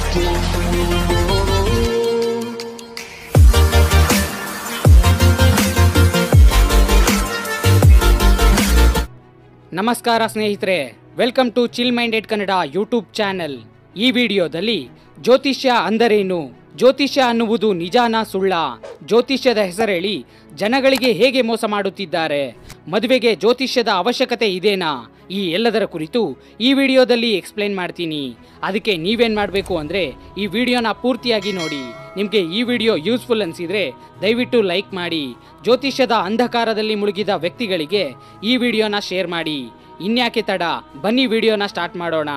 ನಮಸ್ಕಾರ ಸ್ನೇಹಿತರೆ welcome to chill minded Kannada YouTube channel ಈ ವಿಡಿಯೋದಲ್ಲಿ ಜ್ಯೋತಿಷ್ಯ ಅಂದರೇನು ಜ್ಯೋತಿಷ್ಯ ಅನ್ನುವುದು ನಿಜಾನ ಸುಳ್ಳ ಜ್ಯೋತಿಷ್ಯದ ಹೆಸರೇಳಿ ಜನಗಳಿಗೆ ಹೇಗೆ ಮೋಸ ಮಾಡುತ್ತಿದ್ದಾರೆ ಮದುವೆಗೆ ಜ್ಯೋತಿಷ್ಯದ ಅವಶ್ಯಕತೆ ಇದೆನಾ ಈ ಎಲ್ಲದರ ಕುರಿತು ಈ ವಿಡಿಯೋದಲ್ಲಿ ಎಕ್ಸ್ಪ್ಲೈನ್ ಮಾಡ್ತೀನಿ ಅದಕ್ಕೆ ನೀವೇನು ಮಾಡಬೇಕು ಅಂದರೆ ಈ ವಿಡಿಯೋನ ಪೂರ್ತಿಯಾಗಿ ನೋಡಿ ನಿಮಗೆ ಈ ವಿಡಿಯೋ ಯೂಸ್ಫುಲ್ ಅನಿಸಿದರೆ ದಯವಿಟ್ಟು ಲೈಕ್ ಮಾಡಿ ಜ್ಯೋತಿಷ್ಯದ ಅಂಧಕಾರದಲ್ಲಿ ಮುಳುಗಿದ ವ್ಯಕ್ತಿಗಳಿಗೆ ಈ ವಿಡಿಯೋನ ಶೇರ್ ಮಾಡಿ ಇನ್ಯಾಕೆ ತಡ ಬನ್ನಿ ವಿಡಿಯೋನ ಸ್ಟಾರ್ಟ್ ಮಾಡೋಣ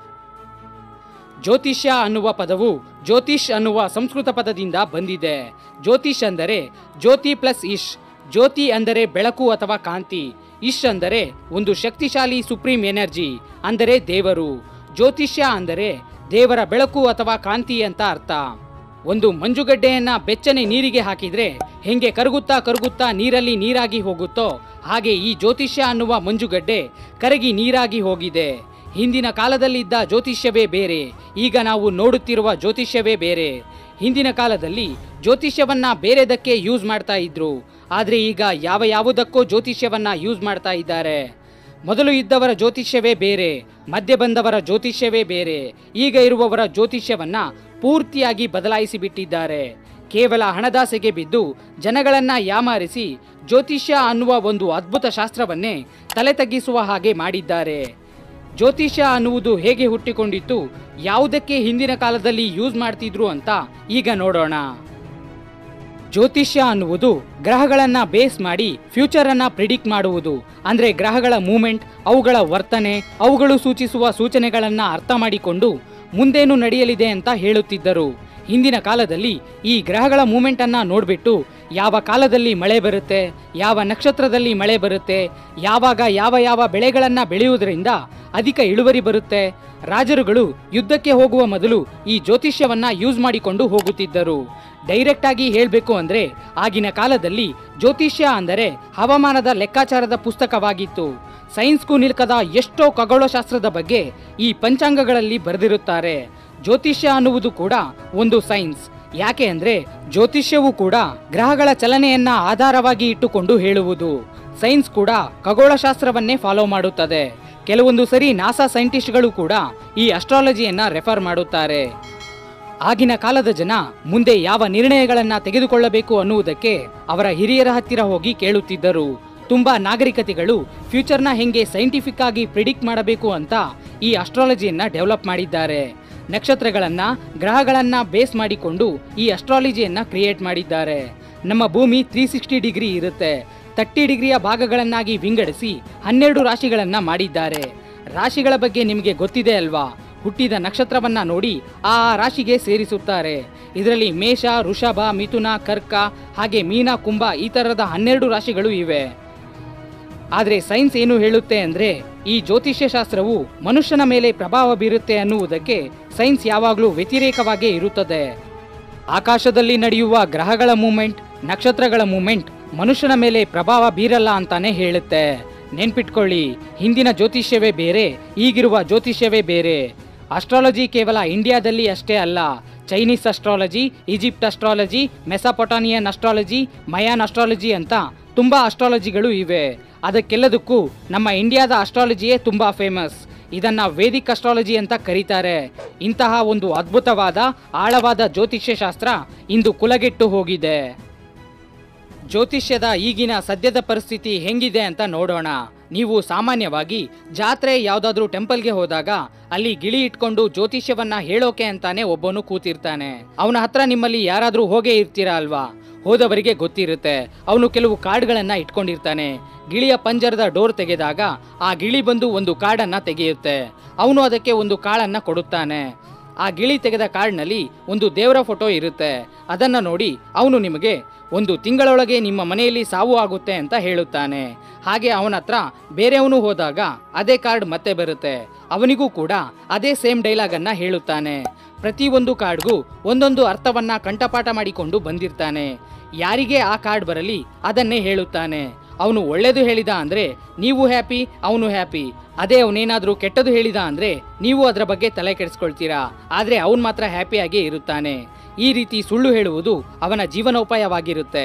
ಜ್ಯೋತಿಷ್ಯ ಅನ್ನುವ ಪದವು ಜ್ಯೋತಿಷ್ ಅನ್ನುವ ಸಂಸ್ಕೃತ ಪದದಿಂದ ಬಂದಿದೆ ಜ್ಯೋತಿಷ್ ಅಂದರೆ ಜ್ಯೋತಿ ಪ್ಲಸ್ ಇಶ್ ಜ್ಯೋತಿ ಅಂದರೆ ಬೆಳಕು ಅಥವಾ ಕಾಂತಿ ಇಶ್ ಅಂದರೆ ಒಂದು ಶಕ್ತಿಶಾಲಿ ಸುಪ್ರೀಂ ಎನರ್ಜಿ ಅಂದರೆ ದೇವರು ಜ್ಯೋತಿಷ್ಯ ಅಂದರೆ ದೇವರ ಬೆಳಕು ಅಥವಾ ಕಾಂತಿ ಅಂತ ಅರ್ಥ ಒಂದು ಮಂಜುಗಡ್ಡೆಯನ್ನ ಬೆಚ್ಚನೆ ನೀರಿಗೆ ಹಾಕಿದ್ರೆ ಹೆಂಗೆ ಕರಗುತ್ತಾ ಕರಗುತ್ತಾ ನೀರಲ್ಲಿ ನೀರಾಗಿ ಹೋಗುತ್ತೋ ಹಾಗೆ ಈ ಜ್ಯೋತಿಷ್ಯ ಅನ್ನುವ ಮಂಜುಗಡ್ಡೆ ಕರಗಿ ನೀರಾಗಿ ಹೋಗಿದೆ ಹಿಂದಿನ ಕಾಲದಲ್ಲಿದ್ದ ಜ್ಯೋತಿಷ್ಯವೇ ಬೇರೆ ಈಗ ನಾವು ನೋಡುತ್ತಿರುವ ಜ್ಯೋತಿಷ್ಯವೇ ಬೇರೆ ಹಿಂದಿನ ಕಾಲದಲ್ಲಿ ಜ್ಯೋತಿಷ್ಯವನ್ನ ಬೇರೆದಕ್ಕೆ ಯೂಸ್ ಮಾಡ್ತಾ ಇದ್ರು ಆದರೆ ಈಗ ಯಾವ ಯಾವುದಕ್ಕೋ ಜ್ಯೋತಿಷ್ಯವನ್ನ ಯೂಸ್ ಮಾಡ್ತಾ ಇದ್ದಾರೆ ಮೊದಲು ಇದ್ದವರ ಜ್ಯೋತಿಷ್ಯವೇ ಬೇರೆ ಮಧ್ಯೆ ಬಂದವರ ಜ್ಯೋತಿಷ್ಯವೇ ಬೇರೆ ಈಗ ಇರುವವರ ಜ್ಯೋತಿಷ್ಯವನ್ನ ಪೂರ್ತಿಯಾಗಿ ಬದಲಾಯಿಸಿ ಬಿಟ್ಟಿದ್ದಾರೆ ಕೇವಲ ಹಣದಾಸೆಗೆ ಬಿದ್ದು ಜನಗಳನ್ನ ಯಾಮಾರಿಸಿ ಜ್ಯೋತಿಷ್ಯ ಅನ್ನುವ ಒಂದು ಅದ್ಭುತ ಶಾಸ್ತ್ರವನ್ನೇ ತಲೆ ತಗ್ಗಿಸುವ ಹಾಗೆ ಮಾಡಿದ್ದಾರೆ ಜ್ಯೋತಿಷ್ಯ ಅನ್ನುವುದು ಹೇಗೆ ಹುಟ್ಟಿಕೊಂಡಿತ್ತು ಯಾವುದಕ್ಕೆ ಹಿಂದಿನ ಕಾಲದಲ್ಲಿ ಯೂಸ್ ಮಾಡ್ತಿದ್ರು ಅಂತ ಈಗ ನೋಡೋಣ ಜ್ಯೋತಿಷ್ಯ ಅನ್ನುವುದು ಗ್ರಹಗಳನ್ನ ಬೇಸ್ ಮಾಡಿ ಫ್ಯೂಚರ್ ಅನ್ನ ಪ್ರಿಡಿಕ್ಟ್ ಮಾಡುವುದು ಅಂದ್ರೆ ಗ್ರಹಗಳ ಮೂಮೆಂಟ್ ಅವುಗಳ ವರ್ತನೆ ಅವುಗಳು ಸೂಚಿಸುವ ಸೂಚನೆಗಳನ್ನ ಅರ್ಥ ಮಾಡಿಕೊಂಡು ಮುಂದೇನು ನಡೆಯಲಿದೆ ಅಂತ ಹೇಳುತ್ತಿದ್ದರು ಹಿಂದಿನ ಕಾಲದಲ್ಲಿ ಈ ಗ್ರಹಗಳ ಮೂಮೆಂಟ್ ಅನ್ನ ನೋಡ್ಬಿಟ್ಟು ಯಾವ ಕಾಲದಲ್ಲಿ ಮಳೆ ಬರುತ್ತೆ ಯಾವ ನಕ್ಷತ್ರದಲ್ಲಿ ಮಳೆ ಬರುತ್ತೆ ಯಾವಾಗ ಯಾವ ಯಾವ ಬೆಳೆಗಳನ್ನ ಬೆಳೆಯುವುದರಿಂದ ಅಧಿಕ ಇಳುವರಿ ಬರುತ್ತೆ ರಾಜರುಗಳು ಯುದ್ಧಕ್ಕೆ ಹೋಗುವ ಮೊದಲು ಈ ಜ್ಯೋತಿಷ್ಯವನ್ನ ಯೂಸ್ ಮಾಡಿಕೊಂಡು ಹೋಗುತ್ತಿದ್ದರು ಡೈರೆಕ್ಟ್ ಆಗಿ ಹೇಳಬೇಕು ಅಂದ್ರೆ ಆಗಿನ ಕಾಲದಲ್ಲಿ ಜ್ಯೋತಿಷ್ಯ ಅಂದರೆ ಹವಾಮಾನದ ಲೆಕ್ಕಾಚಾರದ ಪುಸ್ತಕವಾಗಿತ್ತು ಸೈನ್ಸ್ಗೂ ನಿಲ್ಕದ ಎಷ್ಟೋ ಖಗೋಳಶಾಸ್ತ್ರದ ಬಗ್ಗೆ ಈ ಪಂಚಾಂಗಗಳಲ್ಲಿ ಬರೆದಿರುತ್ತಾರೆ ಜ್ಯೋತಿಷ್ಯ ಅನ್ನುವುದು ಕೂಡ ಒಂದು ಸೈನ್ಸ್ ಯಾಕೆ ಅಂದ್ರೆ ಜ್ಯೋತಿಷ್ಯವು ಕೂಡ ಗ್ರಹಗಳ ಚಲನೆಯನ್ನ ಆಧಾರವಾಗಿ ಇಟ್ಟುಕೊಂಡು ಹೇಳುವುದು ಸೈನ್ಸ್ ಕೂಡ ಖಗೋಳಶಾಸ್ತ್ರವನ್ನೇ ಫಾಲೋ ಮಾಡುತ್ತದೆ ಕೆಲವೊಂದು ಸರಿ ನಾಸಾ ಸೈಂಟಿಸ್ಟ್ಗಳು ಕೂಡ ಈ ಅಸ್ಟ್ರಾಲಜಿಯನ್ನ ರೆಫರ್ ಮಾಡುತ್ತಾರೆ ಆಗಿನ ಕಾಲದ ಜನ ಮುಂದೆ ಯಾವ ನಿರ್ಣಯಗಳನ್ನ ತೆಗೆದುಕೊಳ್ಳಬೇಕು ಅನ್ನುವುದಕ್ಕೆ ಅವರ ಹಿರಿಯರ ಹತ್ತಿರ ಹೋಗಿ ಕೇಳುತ್ತಿದ್ದರು ತುಂಬಾ ನಾಗರಿಕತೆಗಳು ಫ್ಯೂಚರ್ನ ಹೆಂಗೆ ಸೈಂಟಿಫಿಕ್ ಆಗಿ ಪ್ರಿಡಿಕ್ಟ್ ಮಾಡಬೇಕು ಅಂತ ಈ ಅಸ್ಟ್ರಾಲಜಿಯನ್ನ ಡೆವಲಪ್ ಮಾಡಿದ್ದಾರೆ ನಕ್ಷತ್ರಗಳನ್ನ ಗ್ರಹಗಳನ್ನ ಬೇಸ್ ಮಾಡಿಕೊಂಡು ಈ ಅಸ್ಟ್ರಾಲಜಿಯನ್ನ ಕ್ರಿಯೇಟ್ ಮಾಡಿದ್ದಾರೆ ನಮ್ಮ ಭೂಮಿ ತ್ರೀ ಸಿಕ್ಸ್ಟಿ ಡಿಗ್ರಿ ಇರುತ್ತೆ ತರ್ಟಿ ಡಿಗ್ರಿಯ ಭಾಗಗಳನ್ನಾಗಿ ವಿಂಗಡಿಸಿ ಹನ್ನೆರಡು ರಾಶಿಗಳನ್ನ ಮಾಡಿದ್ದಾರೆ ರಾಶಿಗಳ ಬಗ್ಗೆ ನಿಮಗೆ ಗೊತ್ತಿದೆ ಅಲ್ವಾ ಹುಟ್ಟಿದ ನಕ್ಷತ್ರವನ್ನ ನೋಡಿ ಆ ರಾಶಿಗೆ ಸೇರಿಸುತ್ತಾರೆ ಇದರಲ್ಲಿ ಮೇಷ ವೃಷಭ ಮಿಥುನ ಕರ್ಕ ಹಾಗೆ ಮೀನ ಕುಂಭ ಈ ತರಹದ ಹನ್ನೆರಡು ರಾಶಿಗಳು ಇವೆ ಆದರೆ ಸೈನ್ಸ್ ಏನು ಹೇಳುತ್ತೆ ಅಂದ್ರೆ ಈ ಜ್ಯೋತಿಷ್ಯ ಶಾಸ್ತ್ರವು ಮನುಷ್ಯನ ಮೇಲೆ ಪ್ರಭಾವ ಬೀರುತ್ತೆ ಅನ್ನುವುದಕ್ಕೆ ಸೈನ್ಸ್ ಯಾವಾಗಲೂ ವ್ಯತಿರೇಕವಾಗೇ ಇರುತ್ತದೆ ಆಕಾಶದಲ್ಲಿ ನಡೆಯುವ ಗ್ರಹಗಳ ಮೂಮೆಂಟ್ ನಕ್ಷತ್ರಗಳ ಮೂಮೆಂಟ್ ಮನುಷ್ಯನ ಮೇಲೆ ಪ್ರಭಾವ ಬೀರಲ್ಲ ಅಂತಾನೆ ಹೇಳುತ್ತೆ ನೆನ್ಪಿಟ್ಕೊಳ್ಳಿ ಹಿಂದಿನ ಜ್ಯೋತಿಷ್ಯವೇ ಬೇರೆ ಈಗಿರುವ ಜ್ಯೋತಿಷ್ಯವೇ ಬೇರೆ ಅಸ್ಟ್ರಾಲಜಿ ಕೇವಲ ಇಂಡಿಯಾದಲ್ಲಿ ಅಷ್ಟೇ ಅಲ್ಲ Chinese astrology Egypt astrology Mesopotamian astrology Mayan astrology ಅಂತ ತುಂಬಾ ಅಸ್ಟ್ರಾಲಜಿಗಳು ಇವೆ ಅದಕ್ಕೆಲ್ಲದಕ್ಕೂ ನಮ್ಮ ಇಂಡಿಯಾದ ಅಸ್ಟ್ರಾಲಜಿಯೇ ತುಂಬಾ ಫೇಮಸ್ ಇದನ್ನ ವೇದಿಕ್ ಅಸ್ಟ್ರಾಲಜಿ ಅಂತ ಕರೀತಾರೆ ಇಂತಹ ಒಂದು ಅದ್ಭುತವಾದ ಆಳವಾದ ಜ್ಯೋತಿಷ್ಯ ಶಾಸ್ತ್ರ ಇಂದು ಕುಲಗೆಟ್ಟು ಹೋಗಿದೆ ಜ್ಯೋತಿಷ್ಯದ ಈಗಿನ ಸದ್ಯದ ಪರಿಸ್ಥಿತಿ ಹೆಂಗಿದೆ ಅಂತ ನೋಡೋಣ ನೀವು ಸಾಮಾನ್ಯವಾಗಿ ಜಾತ್ರೆ ಯಾವುದಾದ್ರೂ ಟೆಂಪಲ್ಗೆ ಹೋದಾಗ ಅಲ್ಲಿ ಗಿಳಿ ಇಟ್ಕೊಂಡು ಜ್ಯೋತಿಷ್ಯವನ್ನ ಹೇಳೋಕೆ ಅಂತಾನೆ ಒಬ್ಬನು ಕೂತಿರ್ತಾನೆ ಅವನ ಹತ್ರ ನಿಮ್ಮಲ್ಲಿ ಯಾರಾದ್ರೂ ಹೋಗೇ ಇರ್ತೀರಾ ಅಲ್ವಾ ಹೋದವರಿಗೆ ಗೊತ್ತಿರುತ್ತೆ ಅವನು ಕೆಲವು ಕಾರ್ಡ್ಗಳನ್ನ ಇಟ್ಕೊಂಡಿರ್ತಾನೆ ಗಿಳಿಯ ಪಂಜರದ ಡೋರ್ ತೆಗೆದಾಗ ಆ ಗಿಳಿ ಬಂದು ಒಂದು ಕಾರ್ಡನ್ನ ತೆಗೆಯುತ್ತೆ ಅವನು ಅದಕ್ಕೆ ಒಂದು ಕಾಳನ್ನ ಕೊಡುತ್ತಾನೆ ಆ ಗಿಳಿ ತೆಗೆದ ಕಾರ್ಡ್ನಲ್ಲಿ ಒಂದು ದೇವರ ಫೋಟೋ ಇರುತ್ತೆ ಅದನ್ನ ನೋಡಿ ಅವನು ನಿಮಗೆ ಒಂದು ತಿಂಗಳೊಳಗೆ ನಿಮ್ಮ ಮನೆಯಲ್ಲಿ ಸಾವು ಆಗುತ್ತೆ ಅಂತ ಹೇಳುತ್ತಾನೆ ಹಾಗೆ ಅವನ ಹತ್ರ ಬೇರೆಯವನು ಹೋದಾಗ ಅದೇ ಕಾರ್ಡ್ ಮತ್ತೆ ಬರುತ್ತೆ ಅವನಿಗೂ ಕೂಡ ಅದೇ ಸೇಮ್ ಡೈಲಾಗ್ ಅನ್ನ ಹೇಳುತ್ತಾನೆ ಪ್ರತಿಯೊಂದು ಕಾರ್ಡ್ಗೂ ಒಂದೊಂದು ಅರ್ಥವನ್ನ ಕಂಠಪಾಠ ಮಾಡಿಕೊಂಡು ಬಂದಿರ್ತಾನೆ ಯಾರಿಗೆ ಆ ಕಾರ್ಡ್ ಬರಲಿ ಅದನ್ನೇ ಹೇಳುತ್ತಾನೆ ಅವನು ಒಳ್ಳೇದು ಹೇಳಿದ ಅಂದ್ರೆ ನೀವು ಹ್ಯಾಪಿ ಅವನು ಹ್ಯಾಪಿ ಅದೇ ಅವನೇನಾದ್ರೂ ಕೆಟ್ಟದು ಹೇಳಿದ ಅಂದ್ರೆ ನೀವು ಅದರ ಬಗ್ಗೆ ತಲೆ ಕೆಡಿಸ್ಕೊಳ್ತೀರಾ ಆದ್ರೆ ಅವನು ಮಾತ್ರ ಹ್ಯಾಪಿಯಾಗಿ ಇರುತ್ತಾನೆ ಈ ರೀತಿ ಸುಳ್ಳು ಹೇಳುವುದು ಅವನ ಜೀವನೋಪಾಯವಾಗಿರುತ್ತೆ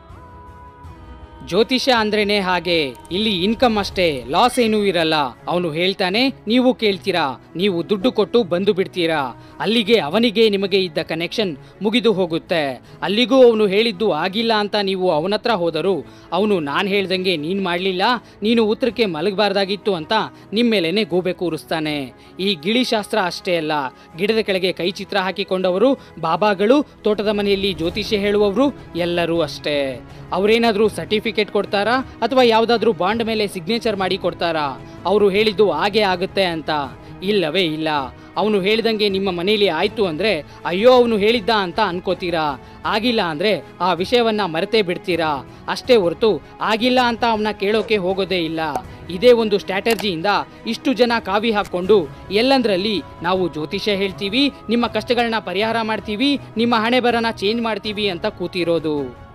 ಜ್ಯೋತಿಷ್ಯ ಅಂದ್ರೇನೆ ಹಾಗೆ ಇಲ್ಲಿ ಇನ್ಕಮ್ ಅಷ್ಟೇ ಲಾಸ್ ಏನೂ ಇರಲ್ಲ ಅವನು ಹೇಳ್ತಾನೆ ನೀವು ಕೇಳ್ತೀರಾ ನೀವು ದುಡ್ಡು ಕೊಟ್ಟು ಬಂದು ಬಿಡ್ತೀರಾ ಅಲ್ಲಿಗೆ ಅವನಿಗೆ ನಿಮಗೆ ಇದ್ದ ಕನೆಕ್ಷನ್ ಮುಗಿದು ಹೋಗುತ್ತೆ ಅಲ್ಲಿಗೂ ಅವನು ಹೇಳಿದ್ದು ಆಗಿಲ್ಲ ಅಂತ ನೀವು ಅವನ ಹತ್ರ ಹೋದರು ಅವನು ನಾನು ಹೇಳ್ದಂಗೆ ನೀನು ಮಾಡಲಿಲ್ಲ ನೀನು ಉತ್ತರಕ್ಕೆ ಮಲಗಬಾರ್ದಾಗಿತ್ತು ಅಂತ ನಿಮ್ಮ ಮೇಲೇನೆ ಗೂಬೆ ಕೂರಿಸ್ತಾನೆ ಈ ಗಿಳಿಶಾಸ್ತ್ರ ಅಷ್ಟೇ ಅಲ್ಲ ಗಿಡದ ಕೆಳಗೆ ಕೈ ಚಿತ್ರ ಹಾಕಿಕೊಂಡವರು ಬಾಬಾಗಳು ತೋಟದ ಮನೆಯಲ್ಲಿ ಜ್ಯೋತಿಷ್ಯ ಹೇಳುವವರು ಎಲ್ಲರೂ ಅಷ್ಟೇ ಅವರೇನಾದರೂ ಸರ್ಟಿಫಿಕೇಟ್ ಕೊಡ್ತಾರಾ ಅಥವಾ ಯಾವುದಾದ್ರೂ ಬಾಂಡ್ ಮೇಲೆ ಸಿಗ್ನೇಚರ್ ಮಾಡಿ ಕೊಡ್ತಾರಾ ಅವರು ಹೇಳಿದ್ದು ಹಾಗೆ ಆಗುತ್ತೆ ಅಂತ ಇಲ್ಲವೇ ಇಲ್ಲ ಅವನು ಹೇಳಿದಂಗೆ ನಿಮ್ಮ ಮನೆಯಲ್ಲಿ ಆಯ್ತು ಅಂದ್ರೆ ಅಯ್ಯೋ ಅವನು ಹೇಳಿದ್ದ ಅಂತ ಅನ್ಕೋತೀರಾ ಆಗಿಲ್ಲ ಅಂದ್ರೆ ಆ ವಿಷಯವನ್ನ ಮರೆತೇ ಬಿಡ್ತೀರಾ ಅಷ್ಟೇ ಹೊರತು ಆಗಿಲ್ಲ ಅಂತ ಅವನ ಕೇಳೋಕೆ ಹೋಗೋದೇ ಇಲ್ಲ ಇದೇ ಒಂದು ಸ್ಟ್ರಾಟರ್ಜಿಯಿಂದ ಇಷ್ಟು ಜನ ಕಾವಿ ಹಾಕೊಂಡು ಎಲ್ಲಂದ್ರಲ್ಲಿ ನಾವು ಜ್ಯೋತಿಷ್ಯ ಹೇಳ್ತೀವಿ ನಿಮ್ಮ ಕಷ್ಟಗಳನ್ನ ಪರಿಹಾರ ಮಾಡ್ತೀವಿ ನಿಮ್ಮ ಹಣೆ ಬರನ ಚೇಂಜ್ ಮಾಡ್ತೀವಿ ಅಂತ ಕೂತಿರೋದು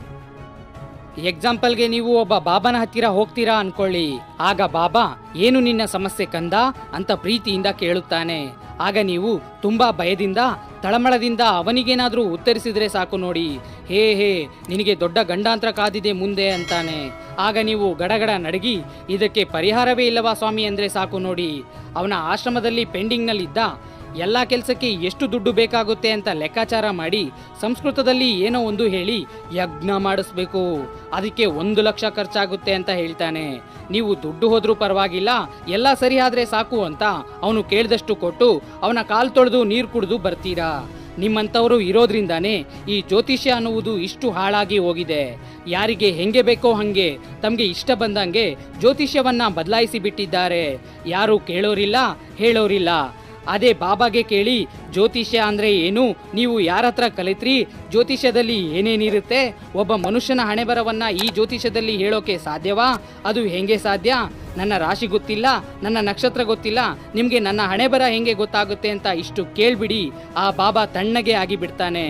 ಎಕ್ಸಾಂಪಲ್ಗೆ ನೀವು ಒಬ್ಬ ಬಾಬನ ಹತ್ತಿರ ಹೋಗ್ತೀರಾ ಅನ್ಕೊಳ್ಳಿ ಆಗ ಬಾಬಾ ಏನು ನಿನ್ನ ಸಮಸ್ಯೆ ಕಂದ ಅಂತ ಪ್ರೀತಿಯಿಂದ ಕೇಳುತ್ತಾನೆ ಆಗ ನೀವು ತುಂಬಾ ಭಯದಿಂದ ತಳಮಳದಿಂದ ಅವನಿಗೇನಾದ್ರೂ ಉತ್ತರಿಸಿದ್ರೆ ಸಾಕು ನೋಡಿ ಹೇ ಹೇ ನಿನಗೆ ದೊಡ್ಡ ಗಂಡಾಂತರ ಕಾದಿದೆ ಮುಂದೆ ಅಂತಾನೆ ಆಗ ನೀವು ಗಡಗಡ ನಡಗಿ ಇದಕ್ಕೆ ಪರಿಹಾರವೇ ಇಲ್ಲವಾ ಸ್ವಾಮಿ ಅಂದ್ರೆ ಸಾಕು ನೋಡಿ ಅವನ ಆಶ್ರಮದಲ್ಲಿ ಪೆಂಡಿಂಗ್ನಲ್ಲಿದ್ದ ಎಲ್ಲ ಕೆಲಸಕ್ಕೆ ಎಷ್ಟು ದುಡ್ಡು ಬೇಕಾಗುತ್ತೆ ಅಂತ ಲೆಕ್ಕಾಚಾರ ಮಾಡಿ ಸಂಸ್ಕೃತದಲ್ಲಿ ಏನೋ ಒಂದು ಹೇಳಿ ಯಜ್ಞ ಮಾಡಿಸ್ಬೇಕು ಅದಕ್ಕೆ ಒಂದು ಲಕ್ಷ ಖರ್ಚಾಗುತ್ತೆ ಅಂತ ಹೇಳ್ತಾನೆ ನೀವು ದುಡ್ಡು ಹೋದ್ರೂ ಪರವಾಗಿಲ್ಲ ಎಲ್ಲ ಸರಿ ಆದ್ರೆ ಸಾಕು ಅಂತ ಅವನು ಕೇಳಿದಷ್ಟು ಕೊಟ್ಟು ಅವನ ಕಾಲ್ ತೊಳೆದು ನೀರು ಕುಡಿದು ಬರ್ತೀರಾ ನಿಮ್ಮಂಥವರು ಇರೋದ್ರಿಂದಾನೇ ಈ ಜ್ಯೋತಿಷ್ಯ ಅನ್ನುವುದು ಇಷ್ಟು ಹಾಳಾಗಿ ಹೋಗಿದೆ ಯಾರಿಗೆ ಹೆಂಗೆ ಬೇಕೋ ಹಂಗೆ ತಮಗೆ ಇಷ್ಟ ಬಂದಂಗೆ ಜ್ಯೋತಿಷ್ಯವನ್ನ ಬದಲಾಯಿಸಿ ಬಿಟ್ಟಿದ್ದಾರೆ ಯಾರು ಕೇಳೋರಿಲ್ಲ ಹೇಳೋರಿಲ್ಲ ಅದೇ ಬಾಬಾಗೆ ಕೇಳಿ ಜ್ಯೋತಿಷ್ಯ ಅಂದ್ರೆ ಏನು ನೀವು ಯಾರ ಹತ್ರ ಕಲಿತ್ರಿ ಜ್ಯೋತಿಷ್ಯದಲ್ಲಿ ಏನೇನಿರುತ್ತೆ ಒಬ್ಬ ಮನುಷ್ಯನ ಹಣೆಬರವನ್ನ ಈ ಜ್ಯೋತಿಷ್ಯದಲ್ಲಿ ಹೇಳೋಕೆ ಸಾಧ್ಯವಾ ಅದು ಹೆಂಗೆ ಸಾಧ್ಯ ನನ್ನ ರಾಶಿ ಗೊತ್ತಿಲ್ಲ ನನ್ನ ನಕ್ಷತ್ರ ಗೊತ್ತಿಲ್ಲ ನಿಮಗೆ ನನ್ನ ಹಣೆಬರ ಹೆಂಗೆ ಗೊತ್ತಾಗುತ್ತೆ ಅಂತ ಇಷ್ಟು ಕೇಳ್ಬಿಡಿ ಆ ಬಾಬಾ ತಣ್ಣಗೆ ಆಗಿ ಬಿಡ್ತಾನೆ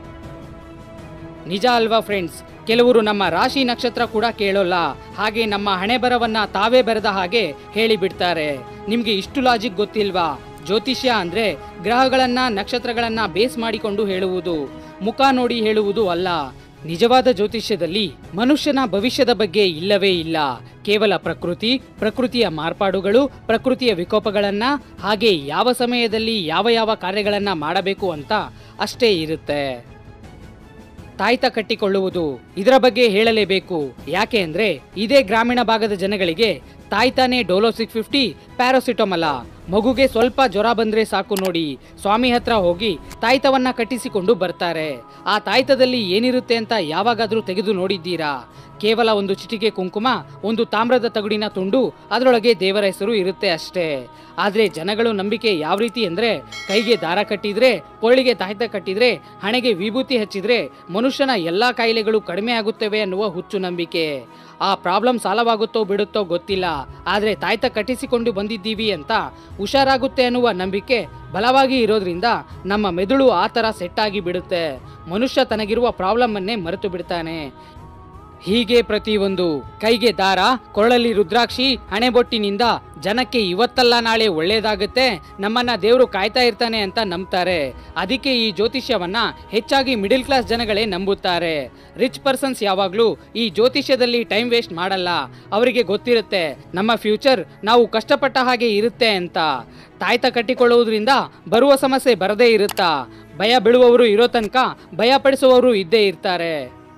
ನಿಜ ಅಲ್ವಾ ಫ್ರೆಂಡ್ಸ್ ಕೆಲವರು ನಮ್ಮ ರಾಶಿ ನಕ್ಷತ್ರ ಕೂಡ ಕೇಳೋಲ್ಲ ಹಾಗೆ ನಮ್ಮ ಹಣೆ ಬರವನ್ನ ತಾವೇ ಬರೆದ ಹಾಗೆ ಹೇಳಿಬಿಡ್ತಾರೆ ನಿಮ್ಗೆ ಇಷ್ಟು ಲಾಜಿಕ್ ಗೊತ್ತಿಲ್ವಾ ಜ್ಯೋತಿಷ್ಯ ಅಂದ್ರೆ ಗ್ರಹಗಳನ್ನ ನಕ್ಷತ್ರಗಳನ್ನ ಬೇಸ್ ಮಾಡಿಕೊಂಡು ಹೇಳುವುದು ಮುಖ ನೋಡಿ ಹೇಳುವುದು ಅಲ್ಲ ನಿಜವಾದ ಜ್ಯೋತಿಷ್ಯದಲ್ಲಿ ಮನುಷ್ಯನ ಭವಿಷ್ಯದ ಬಗ್ಗೆ ಇಲ್ಲವೇ ಇಲ್ಲ ಕೇವಲ ಪ್ರಕೃತಿ ಪ್ರಕೃತಿಯ ಮಾರ್ಪಾಡುಗಳು ಪ್ರಕೃತಿಯ ವಿಕೋಪಗಳನ್ನ ಹಾಗೆ ಯಾವ ಸಮಯದಲ್ಲಿ ಯಾವ ಯಾವ ಕಾರ್ಯಗಳನ್ನ ಮಾಡಬೇಕು ಅಂತ ಅಷ್ಟೇ ಇರುತ್ತೆ ತಾಯ್ತ ಕಟ್ಟಿಕೊಳ್ಳುವುದು ಇದರ ಬಗ್ಗೆ ಹೇಳಲೇಬೇಕು ಯಾಕೆ ಅಂದ್ರೆ ಇದೇ ಗ್ರಾಮೀಣ ಭಾಗದ ಜನಗಳಿಗೆ ತಾಯ್ತಾನೆ ಡೋಲೋ ಸಿಕ್ಸ್ ಫಿಫ್ಟಿ ಪ್ಯಾರಾಸಿಟೋಮಲ ಮಗುಗೆ ಸ್ವಲ್ಪ ಜ್ವರ ಬಂದ್ರೆ ಸಾಕು ನೋಡಿ ಸ್ವಾಮಿ ಹತ್ರ ಹೋಗಿ ತಾಯ್ತವನ್ನ ಕಟ್ಟಿಸಿಕೊಂಡು ಬರ್ತಾರೆ ಆ ತಾಯ್ತದಲ್ಲಿ ಏನಿರುತ್ತೆ ಅಂತ ಯಾವಾಗಾದ್ರೂ ತೆಗೆದು ನೋಡಿದ್ದೀರಾ ಕೇವಲ ಒಂದು ಚಿಟಿಕೆ ಕುಂಕುಮ ಒಂದು ತಾಮ್ರದ ತಗುಡಿನ ತುಂಡು ಅದರೊಳಗೆ ದೇವರ ಹೆಸರು ಇರುತ್ತೆ ಅಷ್ಟೇ ಆದ್ರೆ ಜನಗಳು ನಂಬಿಕೆ ಯಾವ ರೀತಿ ಅಂದ್ರೆ ಕೈಗೆ ದಾರ ಕಟ್ಟಿದ್ರೆ ಕೊಳ್ಳಿಗೆ ತಾಯ್ತ ಕಟ್ಟಿದ್ರೆ ಹಣೆಗೆ ವಿಭೂತಿ ಹಚ್ಚಿದ್ರೆ ಮನುಷ್ಯನ ಎಲ್ಲಾ ಕಾಯಿಲೆಗಳು ಕಡಿಮೆ ಆಗುತ್ತವೆ ಅನ್ನುವ ಹುಚ್ಚು ನಂಬಿಕೆ ಆ ಪ್ರಾಬ್ಲಮ್ ಸಾಲವಾಗುತ್ತೋ ಬಿಡುತ್ತೋ ಗೊತ್ತಿಲ್ಲ ಆದ್ರೆ ತಾಯ್ತ ಕಟ್ಟಿಸಿಕೊಂಡು ಬಂದಿದ್ದೀವಿ ಅಂತ ಹುಷಾರಾಗುತ್ತೆ ಅನ್ನುವ ನಂಬಿಕೆ ಬಲವಾಗಿ ಇರೋದ್ರಿಂದ ನಮ್ಮ ಮೆದುಳು ಆ ಥರ ಸೆಟ್ ಆಗಿ ಬಿಡುತ್ತೆ ಮನುಷ್ಯ ತನಗಿರುವ ಪ್ರಾಬ್ಲಮ್ ಅನ್ನೇ ಮರೆತು ಬಿಡ್ತಾನೆ ಹೀಗೆ ಪ್ರತಿಯೊಂದು ಕೈಗೆ ದಾರ ಕೊರಳಲ್ಲಿ ರುದ್ರಾಕ್ಷಿ ಹಣೆಬೊಟ್ಟಿನಿಂದ ಜನಕ್ಕೆ ಇವತ್ತಲ್ಲ ನಾಳೆ ಒಳ್ಳೇದಾಗುತ್ತೆ ನಮ್ಮನ್ನ ದೇವರು ಕಾಯ್ತಾ ಇರ್ತಾನೆ ಅಂತ ನಂಬ್ತಾರೆ ಅದಕ್ಕೆ ಈ ಜ್ಯೋತಿಷ್ಯವನ್ನ ಹೆಚ್ಚಾಗಿ ಮಿಡಿಲ್ ಕ್ಲಾಸ್ ಜನಗಳೇ ನಂಬುತ್ತಾರೆ ರಿಚ್ ಪರ್ಸನ್ಸ್ ಯಾವಾಗಲೂ ಈ ಜ್ಯೋತಿಷ್ಯದಲ್ಲಿ ಟೈಮ್ ವೇಸ್ಟ್ ಮಾಡಲ್ಲ ಅವರಿಗೆ ಗೊತ್ತಿರುತ್ತೆ ನಮ್ಮ ಫ್ಯೂಚರ್ ನಾವು ಕಷ್ಟಪಟ್ಟ ಹಾಗೆ ಇರುತ್ತೆ ಅಂತ ತಾಯ್ತ ಕಟ್ಟಿಕೊಳ್ಳುವುದರಿಂದ ಬರುವ ಸಮಸ್ಯೆ ಬರದೇ ಇರುತ್ತಾ ಭಯ ಬೀಳುವವರು ಇರೋ ತನಕ ಭಯ ಪಡಿಸುವವರು ಇದ್ದೇ ಇರ್ತಾರೆ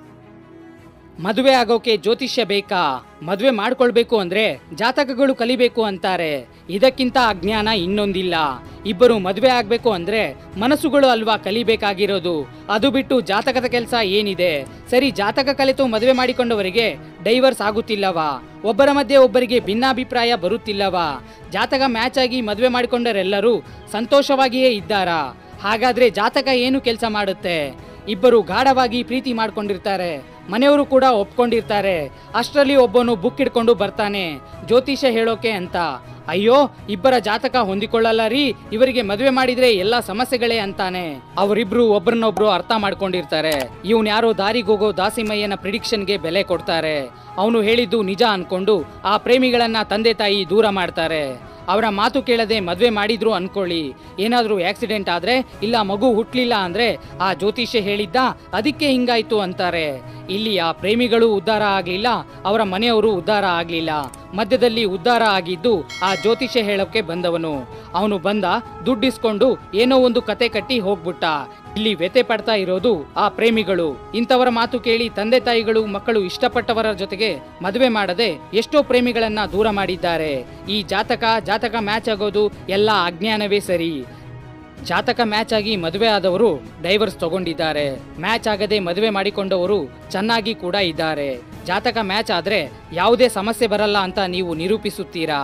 ಮದುವೆ ಆಗೋಕೆ ಜ್ಯೋತಿಷ್ಯ ಬೇಕಾ ಮದುವೆ ಮಾಡ್ಕೊಳ್ಬೇಕು ಅಂದ್ರೆ ಜಾತಕಗಳು ಕಲಿಬೇಕು ಅಂತಾರೆ ಇದಕ್ಕಿಂತ ಅಜ್ಞಾನ ಇನ್ನೊಂದಿಲ್ಲ ಇಬ್ಬರು ಮದುವೆ ಆಗ್ಬೇಕು ಅಂದ್ರೆ ಮನಸ್ಸುಗಳು ಅಲ್ವಾ ಕಲಿಬೇಕಾಗಿರೋದು ಅದು ಬಿಟ್ಟು ಜಾತಕದ ಕೆಲಸ ಏನಿದೆ ಸರಿ ಜಾತಕ ಕಲಿತು ಮದುವೆ ಮಾಡಿಕೊಂಡವರಿಗೆ ಡೈವರ್ಸ್ ಆಗುತ್ತಿಲ್ಲವಾ ಒಬ್ಬರ ಮಧ್ಯೆ ಒಬ್ಬರಿಗೆ ಭಿನ್ನಾಭಿಪ್ರಾಯ ಬರುತ್ತಿಲ್ಲವಾ ಜಾತಕ ಮ್ಯಾಚ್ ಆಗಿ ಮದುವೆ ಮಾಡಿಕೊಂಡರೆಲ್ಲರೂ ಸಂತೋಷವಾಗಿಯೇ ಇದ್ದಾರಾ ಹಾಗಾದ್ರೆ ಜಾತಕ ಏನು ಕೆಲಸ ಮಾಡುತ್ತೆ ಇಬ್ಬರು ಗಾಢವಾಗಿ ಪ್ರೀತಿ ಮಾಡ್ಕೊಂಡಿರ್ತಾರೆ ಮನೆಯವರು ಕೂಡ ಒಪ್ಕೊಂಡಿರ್ತಾರೆ ಅಷ್ಟರಲ್ಲಿ ಒಬ್ಬನು ಬುಕ್ ಹಿಡ್ಕೊಂಡು ಬರ್ತಾನೆ ಜ್ಯೋತಿಷ್ಯ ಹೇಳೋಕೆ ಅಂತ ಅಯ್ಯೋ ಇಬ್ಬರ ಜಾತಕ ಹೊಂದಿಕೊಳ್ಳಲ್ಲ ರೀ ಇವರಿಗೆ ಮದುವೆ ಮಾಡಿದ್ರೆ ಎಲ್ಲಾ ಸಮಸ್ಯೆಗಳೇ ಅಂತಾನೆ ಅವರಿಬ್ರು ಒಬ್ರನ್ನೊಬ್ರು ಅರ್ಥ ಮಾಡ್ಕೊಂಡಿರ್ತಾರೆ ಇವನ್ ಯಾರೋ ದಾರಿಗೋಗೋ ದಾಸಿಮಯ್ಯನ ಪ್ರಿಡಿಕ್ಷನ್ಗೆ ಬೆಲೆ ಕೊಡ್ತಾರೆ ಅವನು ಹೇಳಿದ್ದು ನಿಜ ಅನ್ಕೊಂಡು ಆ ಪ್ರೇಮಿಗಳನ್ನ ತಂದೆ ತಾಯಿ ದೂರ ಮಾಡ್ತಾರೆ ಅವರ ಮಾತು ಕೇಳದೆ ಮದುವೆ ಮಾಡಿದ್ರು ಅನ್ಕೊಳ್ಳಿ ಏನಾದರೂ ಆಕ್ಸಿಡೆಂಟ್ ಆದ್ರೆ ಇಲ್ಲ ಮಗು ಹುಟ್ಲಿಲ್ಲ ಅಂದ್ರೆ ಆ ಜ್ಯೋತಿಷ್ಯ ಹೇಳಿದ್ದ ಅದಕ್ಕೆ ಹಿಂಗಾಯ್ತು ಅಂತಾರೆ ಇಲ್ಲಿ ಆ ಪ್ರೇಮಿಗಳು ಉದ್ಧಾರ ಆಗ್ಲಿಲ್ಲ ಅವರ ಮನೆಯವರು ಉದ್ಧಾರ ಆಗ್ಲಿಲ್ಲ ಮಧ್ಯದಲ್ಲಿ ಉದ್ಧಾರ ಆಗಿದ್ದು ಆ ಜ್ಯೋತಿಷ್ಯ ಹೇಳೋಕೆ ಬಂದವನು ಅವನು ಬಂದ ದುಡ್ಡಿಸ್ಕೊಂಡು ಏನೋ ಒಂದು ಕತೆ ಕಟ್ಟಿ ಹೋಗ್ಬಿಟ್ಟ ಇಲ್ಲಿ ವ್ಯತೆ ಪಡ್ತಾ ಇರೋದು ಆ ಪ್ರೇಮಿಗಳು ಇಂಥವರ ಮಾತು ಕೇಳಿ ತಂದೆ ತಾಯಿಗಳು ಮಕ್ಕಳು ಇಷ್ಟಪಟ್ಟವರ ಜೊತೆಗೆ ಮದುವೆ ಮಾಡದೆ ಎಷ್ಟೋ ಪ್ರೇಮಿಗಳನ್ನ ದೂರ ಮಾಡಿದ್ದಾರೆ ಈ ಜಾತಕ ಜಾತಕ ಮ್ಯಾಚ್ ಆಗೋದು ಎಲ್ಲ ಅಜ್ಞಾನವೇ ಸರಿ ಜಾತಕ ಮ್ಯಾಚ್ ಆಗಿ ಮದುವೆ ಆದವರು ಡೈವರ್ಸ್ ತಗೊಂಡಿದ್ದಾರೆ ಮ್ಯಾಚ್ ಆಗದೆ ಮದುವೆ ಮಾಡಿಕೊಂಡವರು ಚೆನ್ನಾಗಿ ಕೂಡ ಇದ್ದಾರೆ ಜಾತಕ ಮ್ಯಾಚ್ ಆದ್ರೆ ಯಾವುದೇ ಸಮಸ್ಯೆ ಬರಲ್ಲ ಅಂತ ನೀವು ನಿರೂಪಿಸುತ್ತೀರಾ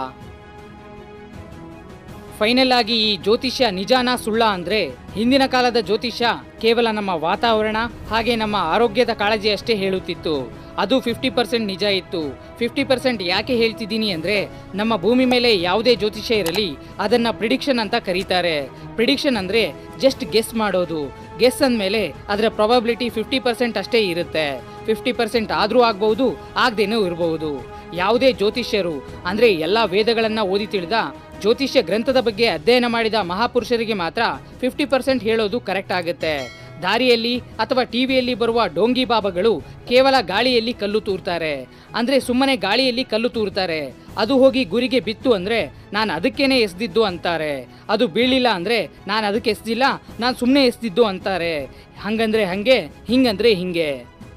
ಫೈನಲ್ ಆಗಿ ಈ ಜ್ಯೋತಿಷ್ಯ ನಿಜಾನ ಸುಳ್ಳ ಅಂದ್ರೆ ಹಿಂದಿನ ಕಾಲದ ಜ್ಯೋತಿಷ್ಯ ಕೇವಲ ನಮ್ಮ ವಾತಾವರಣ ಹಾಗೆ ನಮ್ಮ ಆರೋಗ್ಯದ ಕಾಳಜಿ ಅಷ್ಟೇ ಹೇಳುತ್ತಿತ್ತು ಅದು ಫಿಫ್ಟಿ ಪರ್ಸೆಂಟ್ ನಿಜ ಇತ್ತು ಫಿಫ್ಟಿ ಪರ್ಸೆಂಟ್ ಯಾಕೆ ಹೇಳ್ತಿದ್ದೀನಿ ಅಂದ್ರೆ ನಮ್ಮ ಭೂಮಿ ಮೇಲೆ ಯಾವುದೇ ಜ್ಯೋತಿಷ್ಯ ಇರಲಿ ಅದನ್ನ ಪ್ರಿಡಿಕ್ಷನ್ ಅಂತ ಕರೀತಾರೆ ಪ್ರಿಡಿಕ್ಷನ್ ಅಂದ್ರೆ ಜಸ್ಟ್ ಗೆಸ್ ಮಾಡೋದು ಗೆಸ್ ಅಂದಮೇಲೆ ಅದರ ಪ್ರಾಬಬಿಲಿಟಿ ಫಿಫ್ಟಿ ಪರ್ಸೆಂಟ್ ಅಷ್ಟೇ ಇರುತ್ತೆ ಫಿಫ್ಟಿ ಪರ್ಸೆಂಟ್ ಆದರೂ ಆಗ್ಬಹುದು ಆಗದೇನೂ ಇರಬಹುದು ಯಾವುದೇ ಜ್ಯೋತಿಷ್ಯರು ಅಂದ್ರೆ ಎಲ್ಲ ವೇದಗಳನ್ನ ಓದಿ ತಿಳಿದ ಜ್ಯೋತಿಷ್ಯ ಗ್ರಂಥದ ಬಗ್ಗೆ ಅಧ್ಯಯನ ಮಾಡಿದ ಮಹಾಪುರುಷರಿಗೆ ಮಾತ್ರ ಫಿಫ್ಟಿ ಪರ್ಸೆಂಟ್ ಹೇಳೋದು ಕರೆಕ್ಟ್ ಆಗುತ್ತೆ ದಾರಿಯಲ್ಲಿ ಅಥವಾ ಟಿವಿಯಲ್ಲಿ ಬರುವ ಡೋಂಗಿ ಬಾಬಾಗಳು ಕೇವಲ ಗಾಳಿಯಲ್ಲಿ ಕಲ್ಲು ತೂರ್ತಾರೆ ಅಂದ್ರೆ ಸುಮ್ಮನೆ ಗಾಳಿಯಲ್ಲಿ ಕಲ್ಲು ತೂರ್ತಾರೆ ಅದು ಹೋಗಿ ಗುರಿಗೆ ಬಿತ್ತು ಅಂದ್ರೆ ನಾನು ಅದಕ್ಕೇನೆ ಎಸ್ದಿದ್ದು ಅಂತಾರೆ ಅದು ಬೀಳಿಲ್ಲ ಅಂದ್ರೆ ನಾನು ಅದಕ್ಕೆ ಎಸ್ದಿಲ್ಲ ನಾನು ಸುಮ್ಮನೆ ಎಸ್ದಿದ್ದು ಅಂತಾರೆ ಹಂಗಂದ್ರೆ ಹಂಗೆ ಹಿಂಗಂದ್ರೆ ಹಿಂಗೆ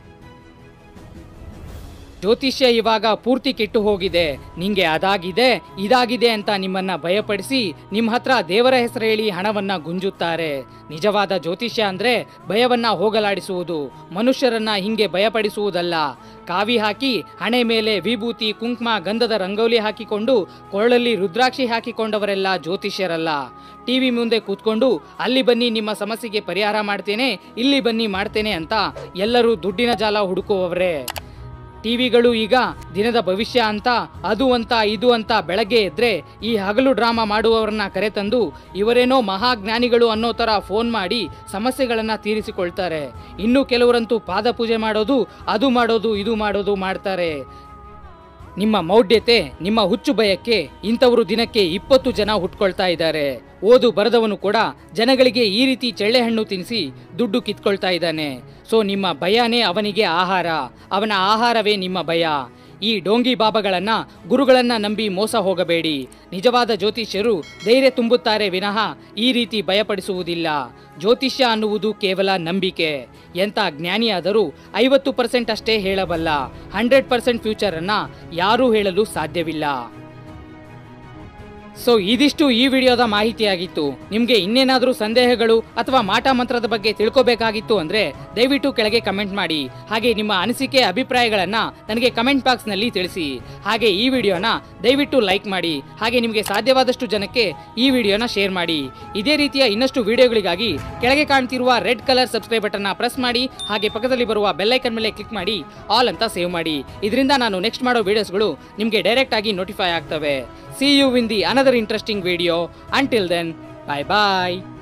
ಜ್ಯೋತಿಷ್ಯ ಇವಾಗ ಪೂರ್ತಿ ಕೆಟ್ಟು ಹೋಗಿದೆ ನಿಂಗೆ ಅದಾಗಿದೆ ಇದಾಗಿದೆ ಅಂತ ನಿಮ್ಮನ್ನ ಭಯಪಡಿಸಿ ನಿಮ್ಮ ಹತ್ರ ದೇವರ ಹೆಸರು ಹೇಳಿ ಹಣವನ್ನ ಗುಂಜುತ್ತಾರೆ ನಿಜವಾದ ಜ್ಯೋತಿಷ್ಯ ಅಂದ್ರೆ ಭಯವನ್ನ ಹೋಗಲಾಡಿಸುವುದು ಮನುಷ್ಯರನ್ನ ಹಿಂಗೆ ಭಯಪಡಿಸುವುದಲ್ಲ ಕಾವಿ ಹಾಕಿ ಹಣೆ ಮೇಲೆ ವಿಭೂತಿ ಕುಂಕುಮ ಗಂಧದ ರಂಗೋಲಿ ಹಾಕಿಕೊಂಡು ಕೊರಳಲ್ಲಿ ರುದ್ರಾಕ್ಷಿ ಹಾಕಿಕೊಂಡವರೆಲ್ಲ ಜ್ಯೋತಿಷ್ಯರಲ್ಲ ಟಿವಿ ಮುಂದೆ ಕೂತ್ಕೊಂಡು ಅಲ್ಲಿ ಬನ್ನಿ ನಿಮ್ಮ ಸಮಸ್ಯೆಗೆ ಪರಿಹಾರ ಮಾಡ್ತೇನೆ ಇಲ್ಲಿ ಬನ್ನಿ ಮಾಡ್ತೇನೆ ಅಂತ ಎಲ್ಲರೂ ದುಡ್ಡಿನ ಜಾಲ ಹುಡುಕುವವರೇ ಟಿವಿಗಳು ಈಗ ದಿನದ ಭವಿಷ್ಯ ಅಂತ ಅದು ಅಂತ ಇದು ಅಂತ ಬೆಳಗ್ಗೆ ಎದ್ರೆ ಈ ಹಗಲು ಡ್ರಾಮಾ ಮಾಡುವವರನ್ನ ಕರೆತಂದು ಇವರೇನೋ ಮಹಾಜ್ಞಾನಿಗಳು ಅನ್ನೋ ಥರ ಫೋನ್ ಮಾಡಿ ಸಮಸ್ಯೆಗಳನ್ನು ತೀರಿಸಿಕೊಳ್ತಾರೆ ಇನ್ನು ಕೆಲವರಂತೂ ಪಾದ ಪೂಜೆ ಮಾಡೋದು ಅದು ಮಾಡೋದು ಇದು ಮಾಡೋದು ಮಾಡ್ತಾರೆ ನಿಮ್ಮ ಮೌಢ್ಯತೆ ನಿಮ್ಮ ಹುಚ್ಚು ಭಯಕ್ಕೆ ಇಂಥವರು ದಿನಕ್ಕೆ ಇಪ್ಪತ್ತು ಜನ ಹುಟ್ಕೊಳ್ತಾ ಇದ್ದಾರೆ ಓದು ಬರದವನು ಕೂಡ ಜನಗಳಿಗೆ ಈ ರೀತಿ ಚೆಳ್ಳೆಹಣ್ಣು ತಿನ್ನಿಸಿ ದುಡ್ಡು ಕಿತ್ಕೊಳ್ತಾ ಇದ್ದಾನೆ ಸೊ ನಿಮ್ಮ ಭಯನೇ ಅವನಿಗೆ ಆಹಾರ ಅವನ ಆಹಾರವೇ ನಿಮ್ಮ ಭಯ ಈ ಡೋಂಗಿ ಬಾಬಾಗಳನ್ನ ಗುರುಗಳನ್ನ ನಂಬಿ ಮೋಸ ಹೋಗಬೇಡಿ ನಿಜವಾದ ಜ್ಯೋತಿಷ್ಯರು ಧೈರ್ಯ ತುಂಬುತ್ತಾರೆ ವಿನಃ ಈ ರೀತಿ ಭಯಪಡಿಸುವುದಿಲ್ಲ ಜ್ಯೋತಿಷ್ಯ ಅನ್ನುವುದು ಕೇವಲ ನಂಬಿಕೆ ಎಂಥ ಜ್ಞಾನಿಯಾದರೂ ಐವತ್ತು ಪರ್ಸೆಂಟ್ ಅಷ್ಟೇ ಹೇಳಬಲ್ಲ ಹಂಡ್ರೆಡ್ ಪರ್ಸೆಂಟ್ ಫ್ಯೂಚರನ್ನು ಯಾರೂ ಹೇಳಲು ಸಾಧ್ಯವಿಲ್ಲ ಸೊ ಇದಿಷ್ಟು ಈ ವಿಡಿಯೋದ ಮಾಹಿತಿಯಾಗಿತ್ತು ನಿಮಗೆ ಇನ್ನೇನಾದರೂ ಸಂದೇಹಗಳು ಅಥವಾ ಮಾಟ ಮಂತ್ರದ ಬಗ್ಗೆ ತಿಳ್ಕೋಬೇಕಾಗಿತ್ತು ಅಂದ್ರೆ ದಯವಿಟ್ಟು ಕೆಳಗೆ ಕಮೆಂಟ್ ಮಾಡಿ ಹಾಗೆ ನಿಮ್ಮ ಅನಿಸಿಕೆ ಅಭಿಪ್ರಾಯಗಳನ್ನ ನನಗೆ ಕಮೆಂಟ್ ಬಾಕ್ಸ್ನಲ್ಲಿ ತಿಳಿಸಿ ಹಾಗೆ ಈ ವಿಡಿಯೋನ ದಯವಿಟ್ಟು ಲೈಕ್ ಮಾಡಿ ಹಾಗೆ ನಿಮಗೆ ಸಾಧ್ಯವಾದಷ್ಟು ಜನಕ್ಕೆ ಈ ವಿಡಿಯೋನ ಶೇರ್ ಮಾಡಿ ಇದೇ ರೀತಿಯ ಇನ್ನಷ್ಟು ವಿಡಿಯೋಗಳಿಗಾಗಿ ಕೆಳಗೆ ಕಾಣ್ತಿರುವ ರೆಡ್ ಕಲರ್ ಸಬ್ಸ್ಕ್ರೈಬ್ ಬಟನ್ನ ಪ್ರೆಸ್ ಮಾಡಿ ಹಾಗೆ ಪಕ್ಕದಲ್ಲಿ ಬರುವ ಬೆಲ್ಲೈಕನ್ ಮೇಲೆ ಕ್ಲಿಕ್ ಮಾಡಿ ಆಲ್ ಅಂತ ಸೇವ್ ಮಾಡಿ ಇದರಿಂದ ನಾನು ನೆಕ್ಸ್ಟ್ ಮಾಡೋ ವಿಡಿಯೋಸ್ಗಳು ನಿಮಗೆ ಡೈರೆಕ್ಟ್ ಆಗಿ ನೋಟಿಫೈ ಆಗ್ತವೆ see you in the another interesting video until then bye bye